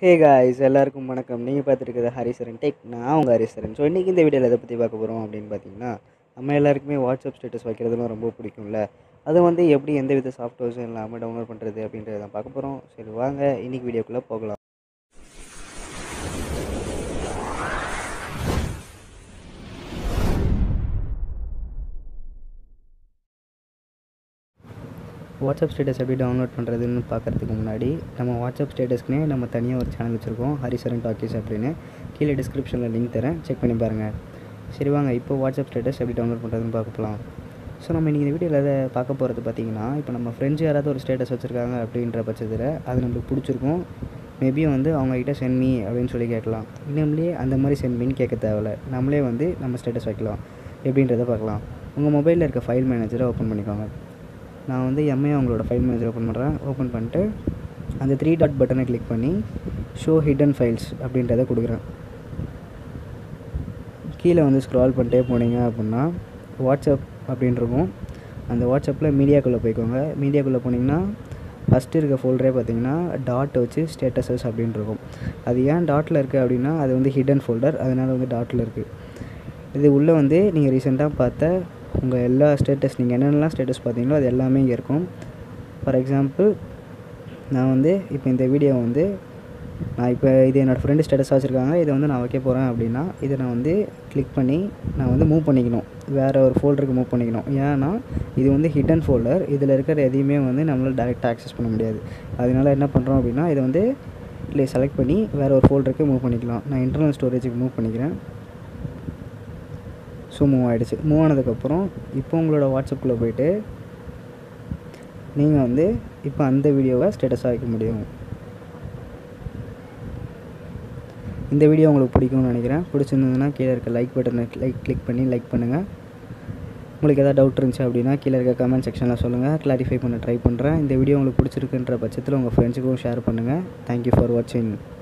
hey guys எல்லாருக்கும் வணக்கம் நீங்கள் பார்த்துருக்குது ஹரிசரன் டெக் நான் உங்கள் ஹரிசரன் ஸோ இன்றைக்கி இந்த வீடியோவில் எதை பற்றி பார்க்க போகிறோம் அப்படின்னு பார்த்தீங்கன்னா நம்ம எல்லாருக்குமே வாட்ஸ்அப் ஸ்டேட்டஸ் வைக்கிறதுலாம் ரொம்ப பிடிக்கும்ல அது வந்து எப்படி எந்த வித சாஃப்ட்வேர்ஸும் இல்லாமல் டவுன்லோட் பண்ணுறது அப்படின்றத தான் பார்க்க போகிறோம் சரி வாங்க இன்றைக்கி வீடியோக்குள்ளே போகலாம் வாட்ஸ்அப் ஸ்டேட்டஸ் எப்படி டவுன்லோட் பண்ணுறதுன்னு பார்க்குறதுக்கு முன்னாடி நம்ம வாட்ஸ்அப் ஸ்டேட்டஸ்க்குனே நம்ம தனியாக ஒரு சேனல் வச்சுருக்கோம் ஹரிசரன் டாக்கீஸ் அப்படின்னு கீழே டிஸ்கிரிப்ஷனில் லிங்க் தரேன் செக் பண்ணி பாருங்கள் சரி வாங்க இப்போ வாட்ஸ்அப் ஸ்டேட்டஸ் எப்படி டவுன்லோட் பண்ணுறதுன்னு பார்க்க போகலாம் ஸோ நம்ம இன்றைக்கி இந்த வீடியோவில் எதை பார்க்க போகிறது பார்த்தீங்கன்னா இப்போ நம்ம ஃப்ரெண்ட்ஸ் யாராவது ஒரு ஸ்டேட்டஸ் வச்சுருக்காங்க அப்படின்ற பட்சத்தில் அது நம்மளுக்கு பிடிச்சிருக்கும் மேபி வந்து அவங்ககிட்ட சென்ட் மீ அப்படின்னு சொல்லி கேட்கலாம் இன்னும்லேயே அந்த மாதிரி சென்ட் மீன்னு கேட்க தேவையில்ல நம்மளே வந்து நம்ம ஸ்டேட்டஸ் வைக்கலாம் எப்படின்றத பார்க்கலாம் உங்கள் மொபைலில் இருக்க ஃபைல் மேனேஜரை ஓப்பன் பண்ணிக்கோங்க நான் வந்து எம்ஏ அவங்களோட ஃபைல் மேனேஜர் ஓப்பன் பண்ணுறேன் ஓப்பன் பண்ணிட்டு அந்த த்ரீ டாட் பட்டனை கிளிக் பண்ணி ஷோ ஹிடன் ஃபைல்ஸ் அப்படின்றத கொடுக்குறேன் கீழே வந்து ஸ்க்ரால் பண்ணிட்டே போனீங்க அப்படின்னா வாட்ஸ்அப் அப்படின்னு இருக்கும் அந்த வாட்ஸ்அப்பில் மீடியாக்குள்ளே போய்க்கோங்க மீடியாக்குள்ளே போனீங்கன்னா ஃபஸ்ட்டு இருக்க ஃபோல்டரே பார்த்தீங்கன்னா டாட் வச்சு ஸ்டேட்டஸஸ் அப்படின்னு இருக்கும் அது ஏன் டாட்டில் இருக்குது அப்படின்னா அது வந்து ஹிடன் ஃபோல்டர் அதனால் வந்து டாட்டில் இருக்குது இது உள்ளே வந்து நீங்கள் ரீசெண்டாக பார்த்த உங்கள் எல்லா ஸ்டேட்டஸ் நீங்கள் என்னென்னலாம் ஸ்டேட்டஸ் பார்த்தீங்களோ அது எல்லாமே இங்கே இருக்கும் ஃபார் எக்ஸாம்பிள் நான் வந்து இப்போ இந்த வீடியோ வந்து நான் இப்போ இது என்னோடய ஃப்ரெண்டு ஸ்டேட்டஸாக வச்சுருக்காங்க இதை வந்து நான் வைக்க போகிறேன் அப்படின்னா இதை நான் வந்து கிளிக் பண்ணி நான் வந்து மூவ் பண்ணிக்கணும் வேறு ஒரு ஃபோல்டருக்கு மூவ் பண்ணிக்கணும் ஏன்னா இது வந்து ஹிடன் ஃபோல்டர் இதில் இருக்கிற எதையுமே வந்து நம்மளால் டேரெக்டாக ஆக்சஸ் பண்ண முடியாது அதனால் என்ன பண்ணுறோம் அப்படின்னா இதை வந்து இல்லை செலக்ட் பண்ணி வேறு ஒரு ஃபோல்டருக்கு மூவ் பண்ணிக்கலாம் நான் இன்டர்னல் ஸ்டோரேஜுக்கு மூவ் பண்ணிக்கிறேன் ஸோ மூவ் ஆகிடுச்சு மூவ் ஆனதுக்கப்புறம் இப்போ உங்களோட வாட்ஸ்அப்பில் போயிட்டு நீங்கள் வந்து இப்போ அந்த வீடியோவை ஸ்டேட்டஸாக வைக்க முடியும் இந்த வீடியோ உங்களுக்கு பிடிக்கும்னு நினைக்கிறேன் பிடிச்சிருந்ததுன்னா கீழே இருக்க லைக் பட்டனை லைக் கிளிக் பண்ணி லைக் பண்ணுங்கள் உங்களுக்கு எதாவது டவுட் இருந்துச்சு அப்படின்னா கீழே இருக்க கமெண்ட் செக்ஷனில் சொல்லுங்கள் கிளாரிஃபை பண்ண ட்ரை பண்ணுறேன் இந்த வீடியோ உங்களுக்கு பிடிச்சிருக்குன்ற பட்சத்தில் உங்கள் ஃப்ரெண்ட்ஸுக்கும் ஷேர் பண்ணுங்கள் தேங்க்யூ ஃபார் வாட்சிங்